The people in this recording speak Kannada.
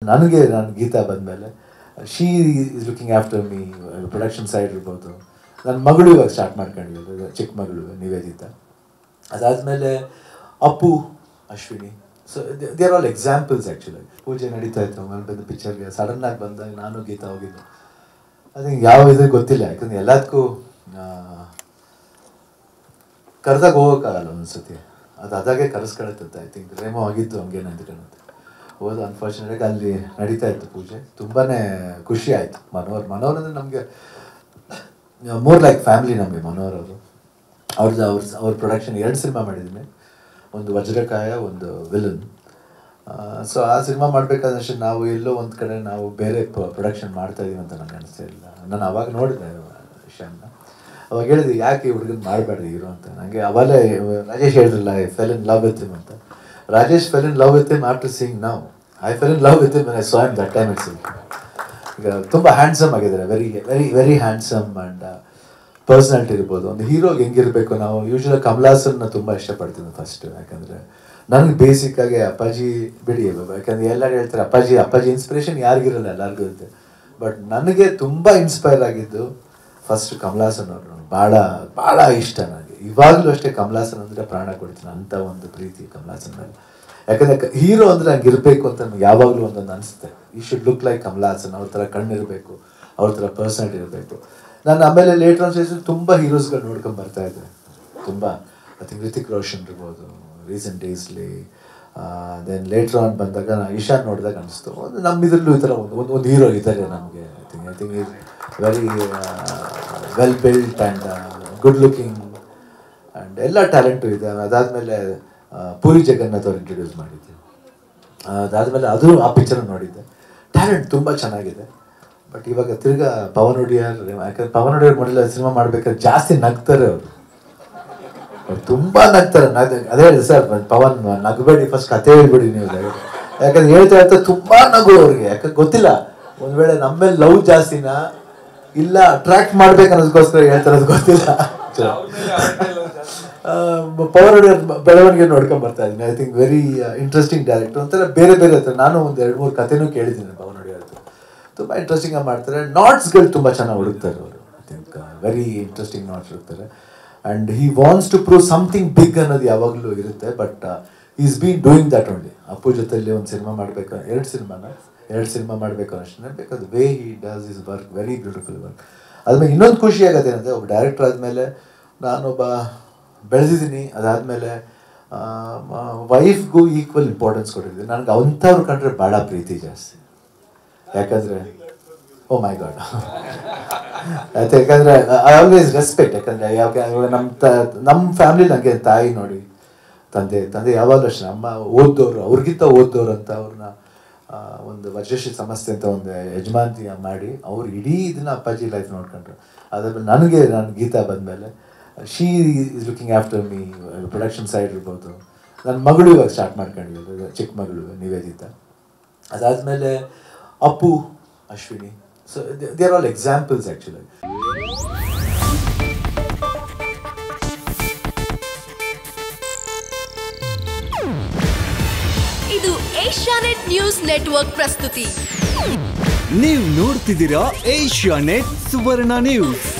ನನಗೆ ನಾನು ಗೀತಾ ಬಂದಮೇಲೆ she is looking after me production side ಇರ್ಬೋದು ನನ್ನ ಮಗಳು ಇವಾಗ ಸ್ಟಾರ್ಟ್ ಮಾಡ್ಕೊಂಡಿರೋದು ಚಿಕ್ಕ ಮಗಳು ನಿವೇದಿತಾ ಅದಾದಮೇಲೆ Appu Ashwini so they are all examples actually ಪೂಜೆ ನಡೀತಾ ಇತ್ತು ಮನೆ ಬಂದು ಪಿಕ್ಚರ್ಗೆ ಸಡನ್ನಾಗಿ ಬಂದಾಗ ನಾನು ಗೀತಾ ಹೋಗಿದ್ದು ಅದು ಯಾವ ಇದು ಗೊತ್ತಿಲ್ಲ ಯಾಕಂದ್ರೆ ಎಲ್ಲದಕ್ಕೂ ಕರೆದಾಗ ಹೋಗೋಕ್ಕಾಗಲ್ಲ ಒಂದ್ಸತಿ ಅದು ಅದಾಗೆ ಕರೆಸ್ಕೊಳತ್ತೆ ಐ ಥಿಂಕ್ ರೇಮೋ ಆಗಿತ್ತು ಹಂಗೆ ನಂದ್ಕೊಳ್ಳುತ್ತೆ ಹೋದ ಅನ್ಫಾರ್ಚುನೇಟಾಗಿ ಅಲ್ಲಿ ನಡೀತಾ ಇತ್ತು ಪೂಜೆ ತುಂಬಾ ಖುಷಿ ಆಯಿತು ಮನೋಹರ್ ಮನೋಹರ್ ಅಂದರೆ ನಮಗೆ ಮೋರ್ ಲೈಕ್ ಫ್ಯಾಮಿಲಿ ನಮಗೆ ಮನೋಹರ್ ಅವರು ಅವ್ರದ್ದು ಅವ್ರ ಅವ್ರ ಪ್ರೊಡಕ್ಷನ್ ಎರಡು ಸಿನಿಮಾ ಮಾಡಿದ್ದೀನಿ ಒಂದು ವಜ್ರಕಾಯ ಒಂದು ವಿಲನ್ ಸೊ ಆ ಸಿನಿಮಾ ಮಾಡಬೇಕಾದಷ್ಟು ನಾವು ಎಲ್ಲೋ ಒಂದು ಕಡೆ ನಾವು ಬೇರೆ ಪ್ರೊಡಕ್ಷನ್ ಮಾಡ್ತಾ ಇದೀವಿ ಅಂತ ನನಗೆ ಅನಿಸ್ತಾ ಇಲ್ಲ ನಾನು ಅವಾಗ ನೋಡಿದೆ ವಿಷಯನ ಅವಾಗ ಹೇಳಿದೆ ಯಾಕೆ ಈ ಹುಡುಗನ ಮಾಡಬೇಡ್ರಿ ಹೀರೋ ಅಂತ ನನಗೆ ಅವಾಗಲೇ ರಾಜೇಶ್ ಹೇಳಿದ್ರಲ್ಲ I fell in love with him ಅಂತ Rajesh fell in love with him after seeing ನಾವು I fell in love with him I saw him that time it's ಈಗ ತುಂಬ ಹ್ಯಾಂಡ್ಸಮ್ ಆಗಿದ್ದಾರೆ very very very handsome and personality ಇರ್ಬೋದು ಒಂದು ಹೀರೋಗೆ ಹೆಂಗಿರಬೇಕು ನಾವು ಯೂಶ್ವಲಿ ಕಮಲಾಸನ್ನ ತುಂಬ ಇಷ್ಟಪಡ್ತೀನಿ ಫಸ್ಟ್ ಯಾಕಂದರೆ ನನಗೆ ಬೇಸಿಕ್ಕಾಗಿ ಅಪ್ಪಾಜಿ ಬಿಡಿ ಯಾಕಂದ್ರೆ ಎಲ್ಲರೂ ಹೇಳ್ತಾರೆ ಅಪ್ಪಾಜಿ ಅಪ್ಪಾಜಿ ಇನ್ಸ್ಪಿರೇಷನ್ ಯಾರಿಗಿರಲ್ಲ ಎಲ್ಲರಿಗೂ ಇರುತ್ತೆ ಬಟ್ ನನಗೆ ತುಂಬ ಇನ್ಸ್ಪೈರ್ ಆಗಿದ್ದು ಫಸ್ಟ್ ಕಮಲಾಸನ್ ಅವರು ಭಾಳ ಭಾಳ ಇಷ್ಟ ನನಗೆ ಇವಾಗಲೂ ಅಷ್ಟೇ ಕಮಲಾಸನ್ ಅಂದರೆ ಪ್ರಾಣ ಕೊಡ್ತೀನಿ ಅಂಥ ಒಂದು ಪ್ರೀತಿ ಕಮಲಾಸನ್ ಮೇಲೆ ಯಾಕಂದ್ರೆ ಹೀರೋ ಅಂದರೆ ಹಂಗೆ ಇರಬೇಕು ಅಂತ ನನಗೆ ಯಾವಾಗಲೂ ಒಂದೊಂದು ಅನಿಸುತ್ತೆ ಈ ಶುಡ್ ಲುಕ್ ಲೈಕ್ ಕಮಲಾಸನ್ ಅವ್ರ ಥರ ಕಣ್ಣಿರಬೇಕು ಅವ್ರ ಥರ ಪರ್ಸನಾಲಿಟಿ ಇರಬೇಕು ನಾನು ಆಮೇಲೆ ಲೇಟರ್ ಆನ್ ಸ್ಟೇಜ್ ತುಂಬ ಹೀರೋಸ್ಗಳು ನೋಡ್ಕೊಂಡು ಬರ್ತಾ ಇದ್ದೆ ತುಂಬ ಐ ಥಿಂಕ್ ರಿತಿಕ್ ರೋಷನ್ ಇರ್ಬೋದು ರೀಸೆಂಟ್ ಡೇಸ್ಲಿ ದೆನ್ ಲೇಟರ್ ಆನ್ ಬಂದಾಗ ನಾನು ಇಶಾನ್ ನೋಡಿದಾಗ ಅನಿಸ್ತು ಒಂದು ನಮ್ಮ ಇದರಲ್ಲೂ ಈ ಥರ ಒಂದು ಒಂದು ಒಂದು ಹೀರೋ ಇದ್ದಾರೆ ನಮಗೆ I think I think is very well built and good looking and ಎಲ್ಲ ಟ್ಯಾಲೆಂಟು ಇದೆ ಅದಾದಮೇಲೆ ಪೂರಿ ಜಗನ್ನಾಥ್ ಅವ್ರು ಇಂಟ್ರೊಡ್ಯೂಸ್ ಮಾಡಿದ್ದೆ ಅದಾದಮೇಲೆ ಅದು ಆ ಪಿಕ್ಚರ್ ನೋಡಿದ್ದೆ ಟ್ಯಾಲೆಂಟ್ ತುಂಬ ಚೆನ್ನಾಗಿದೆ ಬಟ್ ಇವಾಗ ತಿರ್ಗಾ ಪವನ್ ಒಡಿಯರ್ ಯಾಕಂದ್ರೆ ಪವನ್ ಒಡಿಯರ್ ಮಾಡಿಲ್ಲ ಸಿನಿಮಾ ಮಾಡ್ಬೇಕಾದ್ರೆ ಜಾಸ್ತಿ ನಗ್ತಾರೆ ಅವರು ಅವ್ರು ತುಂಬಾ ನಗ್ತಾರೆ ನಗ್ ಅದೇ ಹೇಳಿದೆ ಸರ್ ಪವನ್ ನಗಬೇಡಿ ಫಸ್ಟ್ ಕತೆ ಹೇಳ್ಬಿಡಿ ನೀವು ಯಾಕಂದ್ರೆ ಹೇಳ್ತಾ ಹೇಳ್ತಾ ತುಂಬಾ ನಗು ಅವ್ರಿಗೆ ಯಾಕಂದ್ರೆ ಗೊತ್ತಿಲ್ಲ ಒಂದ್ ವೇಳೆ ನಮ್ಮ ಮೇಲೆ ಲವ್ ಜಾಸ್ತಿನ ಇಲ್ಲ ಅಟ್ರಾಕ್ಟ್ ಮಾಡ್ಬೇಕು ಅನ್ನೋದಕ್ಕೋಸ್ಕರ ಹೇಳ್ತಾರದು ಗೊತ್ತಿಲ್ಲ ಪವರ್ ಒಡಿಯರ್ ಬೆಳವಣಿಗೆ ನೋಡ್ಕೊಂಡ್ ಬರ್ತಾ ಇದ್ದೀನಿ I think very interesting director ಒಂಥರ ಬೇರೆ ಬೇರೆ ಹತ್ರ ನಾನು ಒಂದು ಎರಡು ಮೂರು ಕಥೆನೂ ಕೇಳಿದ್ದೀನಿ ಪವನ್ ಒಡಿಯರ್ ಹತ್ರ ತುಂಬ ಇಂಟ್ರೆಸ್ಟಿಂಗ್ ಆಗಿ ಮಾಡ್ತಾರೆ ನಾಟ್ಸ್ಗಳು ತುಂಬ ಚೆನ್ನಾಗಿ ಹುಡುಕ್ತಾರೆ ಅವರು I think very interesting knots ಹುಡುಕ್ತಾರೆ and he wants to prove something big ಅನ್ನೋದು ಯಾವಾಗಲೂ ಇರುತ್ತೆ but is been doing that only Appu ಜೊತೆಲಿ ಒಂದು ಸಿನಿಮಾ ಮಾಡಬೇಕು ಎರಡು ಸಿನಿಮಾನ ಎರಡು ಸಿನಿಮಾ ಮಾಡಬೇಕು ಅಷ್ಟೇ because way he does is work very beautiful work ಅದ್ಮೇಲೆ ಇನ್ನೊಂದು ಖುಷಿ ಆಗುತ್ತೆ ಏನಂದರೆ ಒಬ್ಬ ಡೈರೆಕ್ಟರ್ ಆದಮೇಲೆ ನಾನೊಬ್ಬ ಬೆಳೆದಿದ್ದೀನಿ ಅದಾದಮೇಲೆ ವೈಫ್ಗೂ ಈಕ್ವಲ್ ಇಂಪಾರ್ಟೆನ್ಸ್ ಕೊಟ್ಟಿದ್ದೀನಿ ನನಗೆ ಅಂಥವ್ರು ಕಂಡ್ರೆ ಭಾಳ ಪ್ರೀತಿ ಜಾಸ್ತಿ ಯಾಕಂದರೆ ಓ ಮೈ ಗಾಡ್ ಆಯ್ತು ಯಾಕಂದರೆ ಐ ಆಲ್ವೇಸ್ ರೆಸ್ಪೆಕ್ಟ್ ಯಾಕಂದರೆ ಯಾವ ನಮ್ಮ ತ ನಮ್ಮ ಫ್ಯಾಮಿಲಿ ನನಗೆ ತಾಯಿ ನೋಡಿ ತಂದೆ ತಂದೆ ಯಾವಾಗಲೂ ಅಷ್ಟೇ ಅಮ್ಮ ಓದ್ದೋರು ಅವ್ರಿಗಿಂತ ಓದ್ದೋರು ಅಂತ ಅವ್ರನ್ನ ಒಂದು ವಜ್ರಶ್ರೀ ಸಮಸ್ಯೆ ಅಂತ ಒಂದು ಯಜಮಾಂತಿ ಮಾಡಿ ಅವ್ರು ಇಡೀ ಇದನ್ನ ಅಪ್ಪಾಜಿ ಲೈಫ್ ನೋಡ್ಕೊಂಡ್ರು ಅದಾದ್ಮೇಲೆ ನನಗೆ ನಾನು ಗೀತಾ ಬಂದಮೇಲೆ she is looking after me production side ಇರ್ಬೋದು ನನ್ನ ಮಗಳು ಇವಾಗ ಸ್ಟಾರ್ಟ್ ಮಾಡ್ಕೊಂಡಿರೋದು ಚಿಕ್ಕ ಮಗಳು ನಿವೇದಿತಾ ಅದಾದಮೇಲೆ Appu Ashwini so they are all examples actually ಇದು ಏಷ್ಯಾನೆಟ್ ನ್ಯೂಸ್ ನೆಟ್ವರ್ಕ್ ಪ್ರಸ್ತುತಿ ನೀವು ನೋಡ್ತಿದ್ದೀರಾ ಏಷ್ಯಾ ನೆಟ್ ಸುವರ್ಣ ನ್ಯೂಸ್